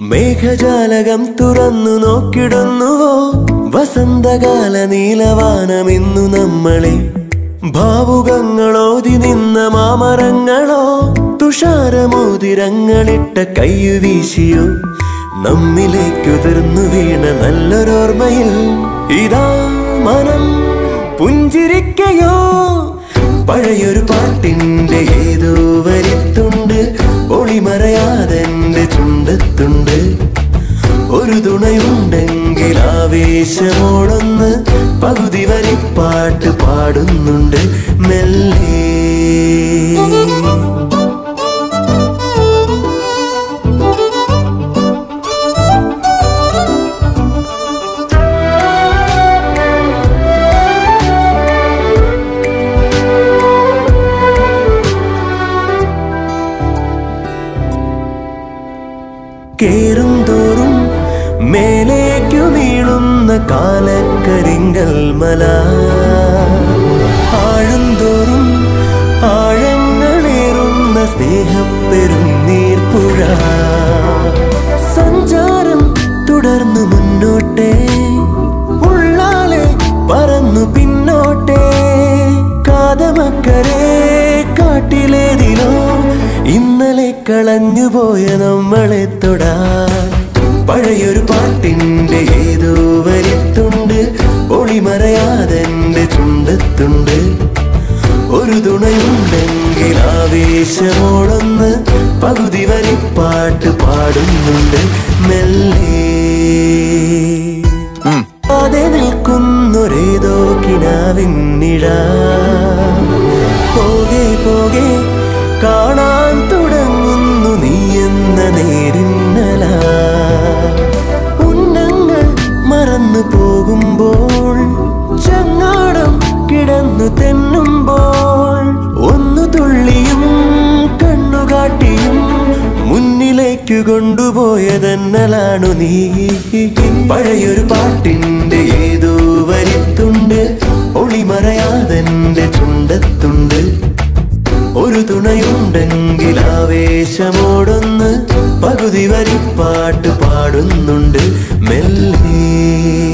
മേഘജാലകം തുറന്നു നോക്കിടുന്നുവോ വസന്തകാല നീലവാനമിന്നു നമ്മളെ ഭാവുകങ്ങളോതി നിന്ന മാമരങ്ങളോ തുഷാരമോതിരങ്ങളിട്ട കയ്യു വീശിയോ നമ്മിലേക്കുതിർന്നു വീണ നല്ലൊരോർമ്മയിൽ ഇതാ മനം പുഞ്ചിരിക്കയോ പഴയൊരു പാട്ടിന്റെ ഏതോ വരിത്തുണ്ട് ഒളിമറയാതെന്റെ ചുണ്ടത്തുണ്ട് ഒരു തുണയുണ്ടെങ്കിൽ ആവേശമോടൊന്ന് പകുതി വരിപ്പാട്ട് പാടുന്നുണ്ട് മെല്ലെ കേറും തോറും മേലേക്കു വീഴുന്ന കാലക്കരിങ്കൽ മല ആഴും തോറും ആഴങ്ങളേറുന്ന സ്നേഹപ്പെരും നീർപ്പുഴ സഞ്ചാരം തുടർന്നു മുന്നോട്ടേ ഉള്ളാലെ പറന്നു പിന്നോട്ടേ കാതമക്കരെ കാട്ടിലേതിലോ ഇന്നലെ കളഞ്ഞുപോയ നമ്മളെ തൊടാൻ പഴയൊരു പാട്ടിന്റെ ഏതോ വരിത്തുണ്ട് ഒളിമറയാതെന്റെ ചുണ്ടത്തുണ്ട് ഒരു തുണയുണ്ടെങ്കിൽ ആവേശമോടൊന്ന് പകുതി വരിപ്പാട്ട് പാടുന്നുണ്ട് മെല്ലെ അതെ നിൽക്കുന്നൊരേതോ കിനാവിന്നിഴ പോകെ പോകെ കാണാൻ തുടങ്ങുന്നു നീ എന്ന നേരിന്നല ഉന്നങ്ങൾ മറന്നു പോകുമ്പോൾ ചങ്ങാടം കിടന്നു തെന്നുമ്പോൾ ഒന്നു തുള്ളിയും കണ്ണുകാട്ടിയും മുന്നിലേക്ക് കൊണ്ടുപോയതെന്നലാണു നീ പഴയൊരു പാട്ടിന്റെ ഏതോ വരിത്തുണ്ട് ഒളിമറയാതെന്റെ ചുണ്ടത്തുണ്ട് ഒരു തുണയുണ്ടെങ്കിൽ ആവേശമോടൊന്ന് പകുതി വരിപ്പാട്ട് പാടുന്നുണ്ട് മെല്ലെ